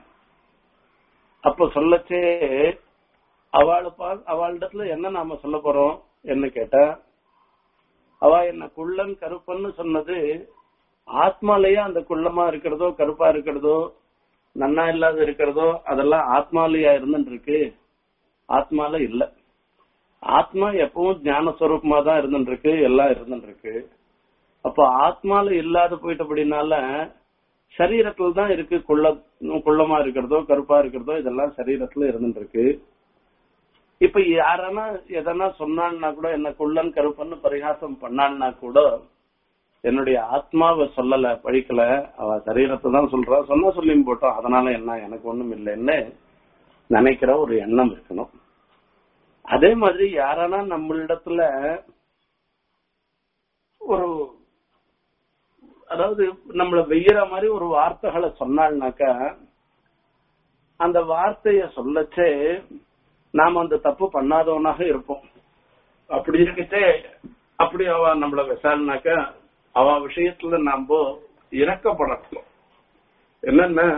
Speaker 1: அப்ப சொல்லச்சே அவளை பா அவளிடத்துல என்ன நாம சொல்ல போறோம் என்ன கேட்டா அவ என்ன குள்ளன் கருப்பன்னு சொன்னது ஆத்மாலயே அந்த குள்ளமா இருக்கிறதோ கருப்பா இருக்கிறதோ நன்னா இல்லாத இருக்கிறதோ அதெல்லாம் ஆத்மாலயா இருந்துட்டு இருக்கு ஆத்மால இல்ல ஆத்மா எப்பவும் ஞானஸ்வரூபமா தான் இருந்துட்டு இருக்கு எல்லாம் இருந்துட்டு இருக்கு அப்ப ஆத்மால இல்லாத போயிட்டபடினால சரீரத்துல தான் இருக்கு குள்ள குள்ளமா இருக்கிறதோ கருப்பா இருக்கிறதோ இதெல்லாம் சரீரத்துல இருந்துட்டு இருக்கு இப்ப யாரனா எதனா சொன்னான்னா கூட என்ன குள்ளன் கருப்பன்னு பரிகாசம் பண்ணான்னா கூட என்னுடைய ஆத்மாவை சொல்லல பழிக்கல அவ சரீரத்தை தான் சொல்றா சொன்ன சொல்லியும் போட்டோம் அதனால என்ன எனக்கு ஒண்ணும் இல்லைன்னு நினைக்கிற ஒரு எண்ணம் இருக்கணும் அதே மாதிரி யாரானா நம்மளிடத்துல ஒரு அதாவது நம்மள வெய்யற மாதிரி ஒரு வார்த்தைகளை சொன்னாள்னாக்கா அந்த வார்த்தைய சொல்லச்சே நாம அந்த தப்பு பண்ணாதவனாக இருப்போம் அப்படி இருக்கச்சே அப்படி அவ நம்மள விசாரினாக்கா அவ விஷயத்துல நாம இறக்கப்படணும் என்னன்னா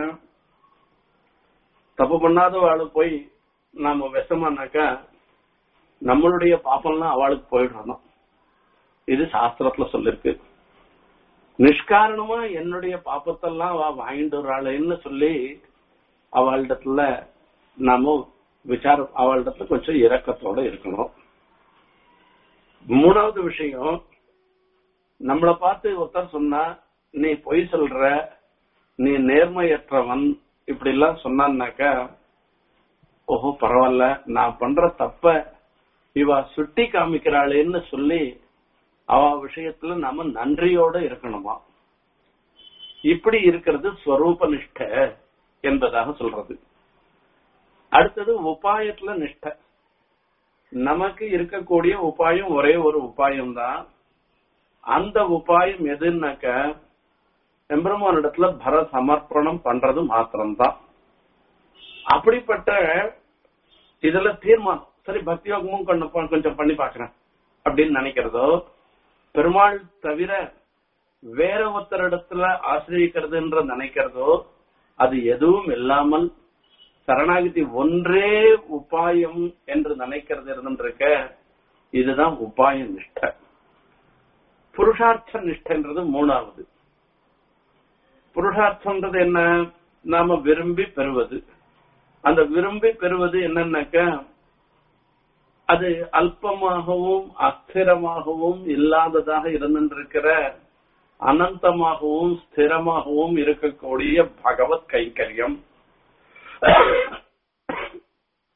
Speaker 1: தப்பு பண்ணாத ஆளு போய் நாம விஷமானாக்கா நம்மளுடைய பாப்பம்லாம் அவளுக்கு போயிடணும் இது சாஸ்திரத்துல சொல்லிருக்கு நிஷ்காரணமா என்னுடைய பாப்பத்தெல்லாம் அவ வாங்கிட்டு வராளேன்னு சொல்லி அவளிடத்துல நாம விசாரம் அவளிடத்துல கொஞ்சம் இரக்கத்தோட இருக்கணும் மூணாவது விஷயம் நம்மளை பார்த்து ஒருத்தர் சொன்னா நீ பொய் சொல்ற நீ நேர்மையற்றவன் இப்படி எல்லாம் சொன்னான்னாக்கா ஓஹோ பரவாயில்ல நான் பண்ற தப்ப இவ சுட்டி காமிக்கிறாளேன்னு சொல்லி அவ விஷயத்துல நாம நன்றியோட இருக்கணுமா இப்படி இருக்கிறது ஸ்வரூப நிஷ்ட என்பதாக சொல்றது அடுத்தது உபாயத்துல நிஷ்ட நமக்கு இருக்கக்கூடிய உபாயம் ஒரே ஒரு உபாயம் தான் அந்த உபாயம் எதுன்னாக்க எம்பெருமானிடத்துல பர சமர்ப்பணம் பண்றது மாத்திரம்தான் அப்படிப்பட்ட இதுல தீர்மானம் சரி பக்தியோகமும் கொஞ்சம் கொஞ்சம் பண்ணி பாக்குறேன் அப்படின்னு நினைக்கிறதோ பெருமாள் தவிர வேற ஒருத்தரிடத்துல ஆசிரியக்கிறதுன்ற நினைக்கிறதோ அது எதுவும் இல்லாமல் சரணாகதி ஒன்றே உபாயம் என்று நினைக்கிறது இருந்துருக்க இதுதான் உபாய நிஷ்ட புருஷார்த்த நிஷ்டன்றது மூணாவது புருஷார்த்தம்ன்றது என்ன நாம விரும்பி பெறுவது அந்த விரும்பி பெறுவது என்னன்னாக்க அது அல்பமாகவும் அஸ்திரமாகவும் இல்லாததாக இருந்திருக்கிற அனந்தமாகவும் ஸ்திரமாகவும் இருக்கக்கூடிய பகவத் கைங்கரியம்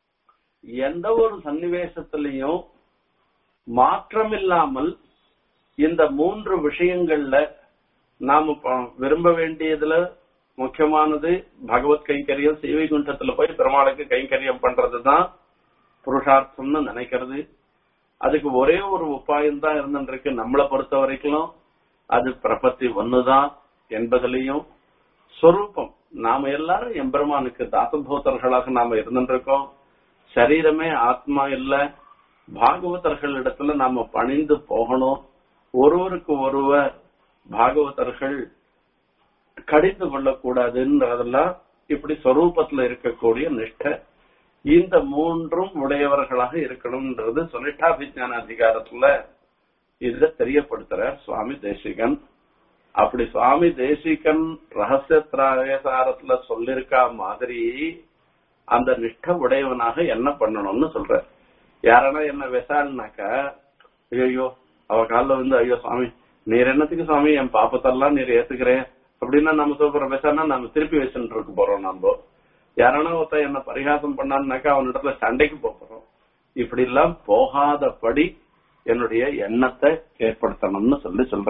Speaker 1: எந்த ஒரு சன்னிவேசத்திலையும் மாற்றமில்லாமல் இந்த மூன்று விஷயங்கள்ல நாம ப- விரும்ப வேண்டியதுல முக்கியமானது பகவத் கைங்கரியம் சீவைகுண்டத்துல போய் பெருமாளுக்கு கைங்கரியம் பண்றதுதான் புருஷார்த்தம்னு நினைக்கிறது அதுக்கு ஒரே ஒரு உபாயம் தான் இருந்துருக்கு நம்மளை பொறுத்த வரைக்கும் அது பிரபத்தி ஒண்ணுதான் என்பதிலையும் சொரூபம் நாம எல்லாரும் எம்பெருமானுக்கு தாசபூதர்களாக நாம இருந்துருக்கோம் சரீரமே ஆத்மா இல்ல பாகவதர்கள் இடத்துல நாம பணிந்து போகணும் ஒருவருக்கு ஒருவர் பாகவதர்கள் கடிந்து கொள்ளக்கூடாதுன்றதெல்லாம் இப்படி சொரூபத்துல இருக்கக்கூடிய நிஷ்டை இந்த மூன்றும் உடையவர்களாக இருக்கணும்ன்றது சுனிஷ்டாபிஜான அதிகாரத்துல இத தெரியப்படுத்துறார் சுவாமி தேசிகன் அப்படி சுவாமி தேசிகன் ரகசிய திராயசாரத்துல சொல்லிருக்கா மாதிரி அந்த நிஷ்ட உடையவனாக என்ன பண்ணணும்னு சொல்ற யாரனா என்ன விசாரினாக்கா ஐயோ அவ காலில் வந்து ஐயோ சுவாமி நீர் என்னத்துக்கு சுவாமி என் பாப்பத்தெல்லாம் நீர் ஏத்துக்கிறேன் அப்படின்னா நம்ம சொல்ற விசாரணா நம்ம திருப்பி வச்சுட்டு இருக்க போறோம் நம்ம யாரானா ஒருத்தன் என்ன பரிகாசம் பண்ணான்னாக்கா அவனிடத்துல சண்டைக்கு போப் போறோம் இப்படி எல்லாம் போகாதபடி என்னுடைய எண்ணத்தை ஏற்படுத்தணும்னு சொல்லி சொல்ற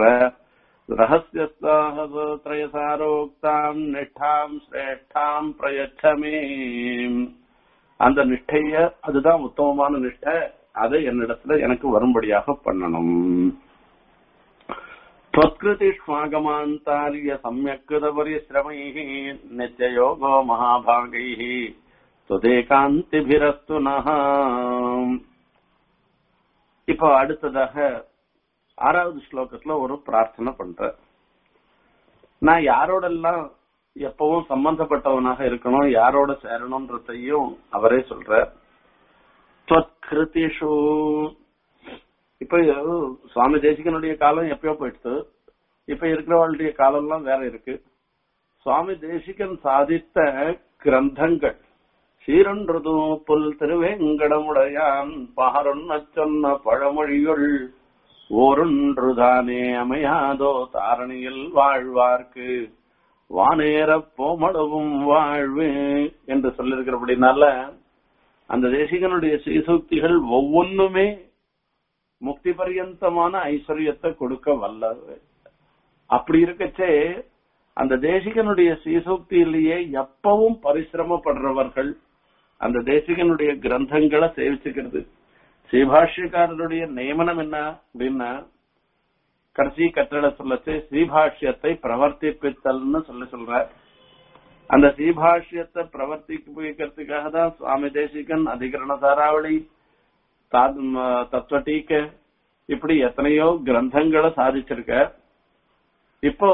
Speaker 1: ரகசியஸ்தாரோக்தாம் நிஷ்டாம் சிரேஷ்டாம் பிரயச்சமே அந்த நிஷ்டைய அதுதான் உத்தமமான நிஷ்டை அதை என்னிடத்துல எனக்கு வரும்படியாக பண்ணணும் त्वत्कृतिष्वागमान्तार्य सम्यक्कृतपरिश्रमैः नित्ययोगो महाभागैः त्वदेकान्तिभिरस्तु नः இப்போ அடுத்ததாக ஆறாவது ஸ்லோகத்துல ஒரு பிரார்த்தனை பண்ற நான் யாரோடெல்லாம் எப்பவும் சம்பந்தப்பட்டவனாக இருக்கணும் யாரோட சேரணும்ன்றதையும் அவரே சொல்ற त्वत्कृतिषु இப்ப சுவாமி தேசிகனுடைய காலம் எப்பயோ போயிடுத்து இப்ப இருக்கிறவளுடைய காலம் எல்லாம் வேற இருக்கு சுவாமி தேசிகன் சாதித்த கிரந்தங்கள் சீரொன்றதும் புல் திருவேங்கடமுடையான் பாரொன்ன சொன்ன பழமொழியுள் ஓரொன்றுதானே அமையாதோ தாரணியில் வாழ்வார்க்கு வானேற போமளவும் வாழ்வு என்று சொல்லியிருக்கிறபடினால அந்த தேசிகனுடைய சீசூக்திகள் ஒவ்வொன்றுமே முக்தி பரியந்தமான ஐஸ்வர்யத்தை கொடுக்க வல்லது அப்படி இருக்கச்சே அந்த தேசிகனுடைய சீசூக்தியிலேயே எப்பவும் பரிசிரமப்படுறவர்கள் அந்த தேசிகனுடைய கிரந்தங்களை சேவிச்சுக்கிறது ஸ்ரீபாஷ்யக்காரருடைய நியமனம் என்ன அப்படின்னா கடைசி கட்டளை சொல்லச்சு ஸ்ரீபாஷ்யத்தை பிரவர்த்திப்பித்தல்னு சொல்லி சொல்ற அந்த ஸ்ரீபாஷ்யத்தை பிரவர்த்திக்கிறதுக்காக தான் சுவாமி தேசிகன் அதிகரண தாராவளி தத்துவ டீக்க இப்படி எத்தனையோ கிரந்தங்களை சாதிச்சிருக்க இப்போ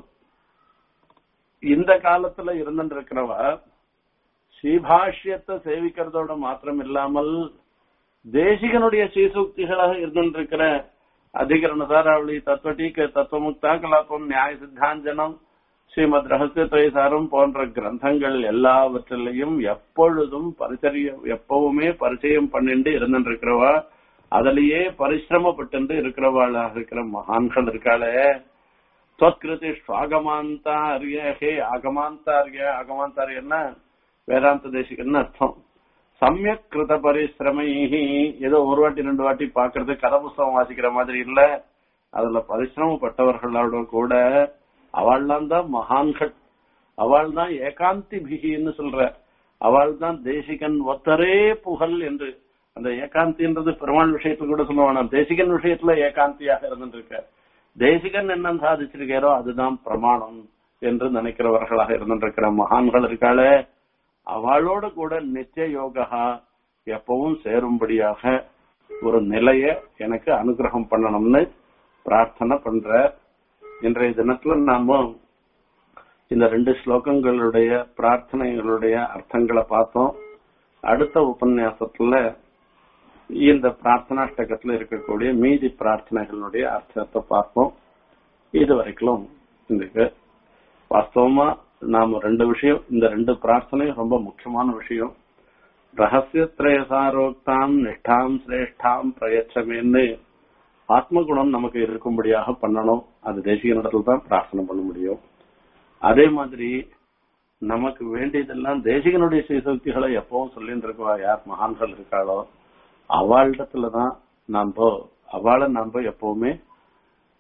Speaker 1: இந்த காலத்துல இருந்துட்டு இருக்கிறவ ஸ்ரீபாஷ்யத்தை சேவிக்கிறதோட மாத்திரம் இல்லாமல் தேசிகனுடைய ஸ்ரீசூக்திகளாக இருந்துட்டு இருக்கிற அதிகரண தாராவளி தத்துவ டீக்க தத்துவமுக்தா கலாபம் நியாய சித்தாஞ்சனம் ஸ்ரீமத் ரகசிய திரைசாரம் போன்ற கிரந்தங்கள் எல்லாவற்றிலையும் எப்பொழுதும் பரிசரிய எப்பவுமே பரிச்சயம் பண்ணிட்டு இருந்துட்டு இருக்கிறவா அதிலேயே பரிசிரமப்பட்டு இருக்கிறவாளாக இருக்கிற மகான்கள் இருக்காளே தொத்கிருதி ஸ்வாகமாந்தாரிய ஹே ஆகமாந்தாரிய ஆகமாந்தாரியன்னா வேதாந்த தேசிகன்னு அர்த்தம் சமயக் கிருத பரிசிரமை ஏதோ ஒரு வாட்டி ரெண்டு வாட்டி பாக்குறது கதை புஸ்தகம் வாசிக்கிற மாதிரி இல்ல அதுல பரிசிரமப்பட்டவர்களோட கூட அவள்லாம் தான் மகான்கள் அவள் தான் ஏகாந்தி பிகின்னு சொல்ற அவள் தான் தேசிகன் ஒத்தரே புகழ் என்று அந்த ஏகாந்தின்றது பெருமாள் விஷயத்துல கூட சொல்லுவானா தேசிகன் விஷயத்துல ஏகாந்தியாக இருந்துருக்க தேசிகன் என்ன சாதிச்சிருக்காரோ அதுதான் பிரமாணம் என்று நினைக்கிறவர்களாக இருந்துருக்கிற மகான்கள் இருக்காளே அவளோட கூட நித்திய யோகா எப்பவும் சேரும்படியாக ஒரு நிலைய எனக்கு அனுகிரகம் பண்ணணும்னு பிரார்த்தனை பண்ற இன்றைய தினத்துல நாம இந்த ரெண்டு ஸ்லோகங்களுடைய பிரார்த்தனைகளுடைய அர்த்தங்களை பார்த்தோம் அடுத்த உபன்யாசத்துல இந்த பிரார்த்தனாஷ்டகத்துல இருக்கக்கூடிய மீதி பிரார்த்தனைகளுடைய அர்த்தத்தை பார்ப்போம் இது வரைக்கும் இந்த வாஸ்தவமா நாம ரெண்டு விஷயம் இந்த ரெண்டு பிரார்த்தனையும் ரொம்ப முக்கியமான விஷயம் ரகசியத்ரயசாரோக்தாம் நிஷ்டாம் சிரேஷ்டாம் பிரயச்சமேன்னு ஆத்மகுணம் நமக்கு இருக்கும்படியாக பண்ணணும் அது தேசிய நடத்துல தான் பிரார்த்தனை பண்ண முடியும் அதே மாதிரி நமக்கு வேண்டியதெல்லாம் தேசிகனுடைய சீசக்திகளை எப்பவும் சொல்லிட்டு இருக்கவா யார் மகான்கள் இருக்காளோ அவளிடத்துலதான் நாம அவளை நாம எப்பவுமே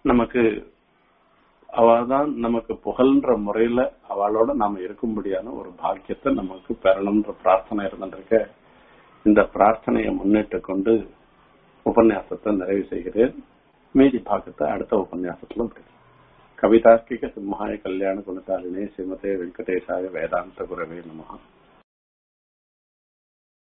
Speaker 1: நமக்கு அவதான் நமக்கு புகழ்ன்ற முறையில அவளோட நாம இருக்கும்படியான ஒரு பாக்கியத்தை நமக்கு பெறணும்ன்ற பிரார்த்தனை இருந்திருக்க இந்த பிரார்த்தனையை முன்னிட்டு கொண்டு உபன்யாசத்தை நிறைவு செய்கிறேன் மீதி பாக்கத்தை அடுத்த உபன்யாசத்துல முடியும் கவிதார்க்கிக சிம்ஹாய கல்யாண குணசாலினே ஸ்ரீமதே வெங்கடேசாய வேதாந்த குரவே நமகா